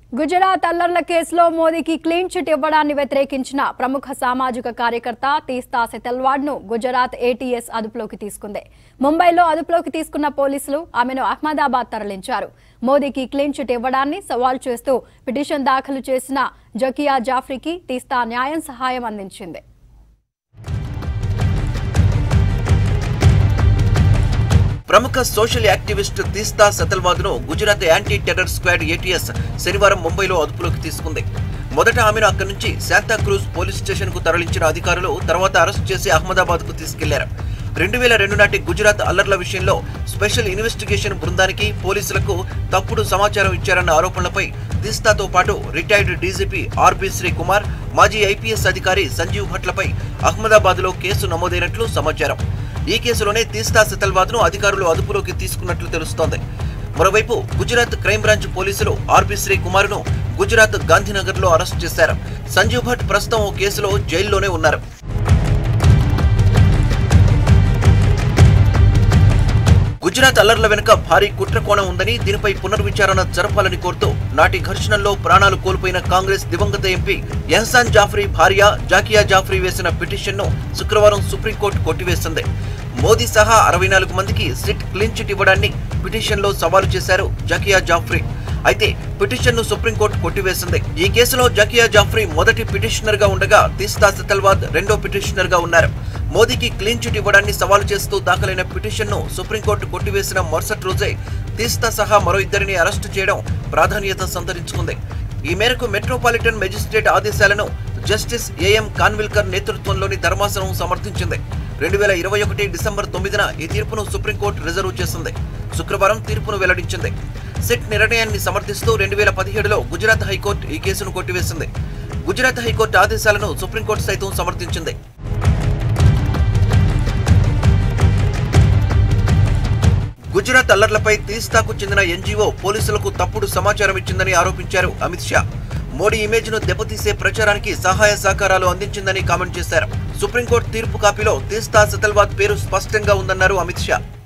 గుజరాత్ అల్లర్ల కేసులో మోదీకి clean chit ఇవ్వడాన్ని వ్యతిరేకించిన ప్రముఖ సామాజిక కార్యకర్త తీస్తా సెతల్వాడ్ ను గుజరాత్ ఏటీఎస్ అదుపులోకి తీసుకుంది ముంబైలో అదుపులోకి తీసుకున్న పోలీసులు ఆమెను అహ్మదాబాద్ తరలించారు మోదీకి క్లీన్ చిట్ ఇవ్వడాన్ని సవాల్ చేస్తూ పిటిషన్ దాఖలు చేసిన జకియా జాఫ్రీకి తీస్తా న్యాయం సహాయం అందించింది ప్రముఖ సోషల్ యాక్టివిస్ట్ తీస్తా సతల్వాద్ ను Gujarat anti terror squad ATS శనివారం ముంబైలో అదుపులోకి తీసుకుంది మొదట ఆమెను అక్కడి నుంచి శాంతాక్రూజ్ పోలీస్ స్టేషన్ కు తరలించిన అధికారులు తర్వాత అరెస్ట్ చేసి అహ్మదాబాద్ కు తీసుకెళ్లారు రెండు వేల రెండు నాటి గుజరాత్ అల్లర్ల విషయంలో స్పెషల్ ఇన్వెస్టిగేషన్ బృందానికి పోలీసులకు తప్పుడు సమాచారం ఇచ్చారన్న ఆరోపణలపై తీస్తాతో పాటు retired DGP RB Sreekumar మాజీ ఐపీఎస్ అధికారి సంజీవ్ భట్లపై అహ్మదాబాద్ లో కేసు నమోదైనట్లు సమాచారం ఈ కేసులోనే తీస్తా సెతల్వాద్ ను అధికారులు అదుపులోకి తీసుకున్నట్లు తెలుస్తోంది మరోవైపు గుజరాత్ క్రైమ్ బ్రాంచ్ పోలీసులు ఆర్బి శ్రీ కుమార్ ను గుజరాత్ గాంధీనగర్ లో అరెస్ట్ చేశారు సంజీవ్ భట్ ప్రస్తుతం ఓ కేసులో జైల్లోనే ఉన్నారు గుజరాత్ అల్లర్ల వెనుక భారీ కుట్ర కోణం ఉందని దీనిపై పునర్విచారణ జరపాలని కోరుతూ నాటి ఘర్షణల్లో ప్రాణాలు కోల్పోయిన కాంగ్రెస్ దివంగత ఎంపీ ఎహసాన్ జాఫ్రీ భార్య జాకియా జాఫ్రీ వేసిన పిటిషన్ను శుక్రవారం సుప్రీంకోర్టు కొట్టివేసింది మోదీ సహా అరవై నాలుగు మందికి సిట్ క్లీన్ చిట్ ఇవ్వడాన్ని పిటిషన్లో సవాలు చేశారు జకియా జాఫ్రీ అయితే పిటిషన్ను సుప్రీంకోర్టు కొట్టివేసింది ఈ కేసులో జకియా జాఫ్రీ మొదటి పిటిషనర్ గా ఉండగా తీస్తా సెతల్వాద్ రెండో పిటిషనర్ గా ఉన్నారు మోదీకి క్లీన్ చిట్ ఇవ్వడాన్ని సవాలు చేస్తూ దాఖలైన పిటిషన్ను సుప్రీంకోర్టు కొట్టివేసిన మరుసటి రోజే తీస్తా సహా మరో ఇద్దరిని అరెస్టు చేయడం ప్రాధాన్యత సంతరించుకుంది ఈ మేరకు మెట్రోపాలిటన్ మెజిస్ట్రేట్ ఆదేశాలను జస్టిస్ ఏఎం కాన్విల్కర్ నేతృత్వంలోని ధర్మాసనం సమర్థించింది రెండు వేల ఇరవై ఒకటి డిసెంబర్ తొమ్మిదిన ఈ తీర్పును సుప్రీంకోర్టు రిజర్వ్ చేసింది శుక్రవారం తీర్పును వెల్లడించింది సిట్ నిర్ణయాన్ని సమర్థిస్తూ రెండు వేల పదిహేడులో గుజరాత్ హైకోర్టు ఈ కేసును కొట్టివేసింది గుజరాత్ హైకోర్టు ఆదేశాలను సుప్రీంకోర్టు సైతం సమర్థించింది గుజరాత్ అల్లర్లపై తీస్తాకు చెందిన ఎన్జీఓ పోలీసులకు తప్పుడు సమాచారం ఇచ్చిందని ఆరోపించారు అమిత్ షా మోడీ ఇమేజ్ ను దెబ్బతీసే ప్రచారానికి సహాయ సహకారాలు అందించిందని కామెంట్ చేశారు సుప్రీంకోర్టు తీర్పు కాపీలో తీస్తా సెతల్వాద్ పేరు స్పష్టంగా ఉందన్నారు అమిత్ షా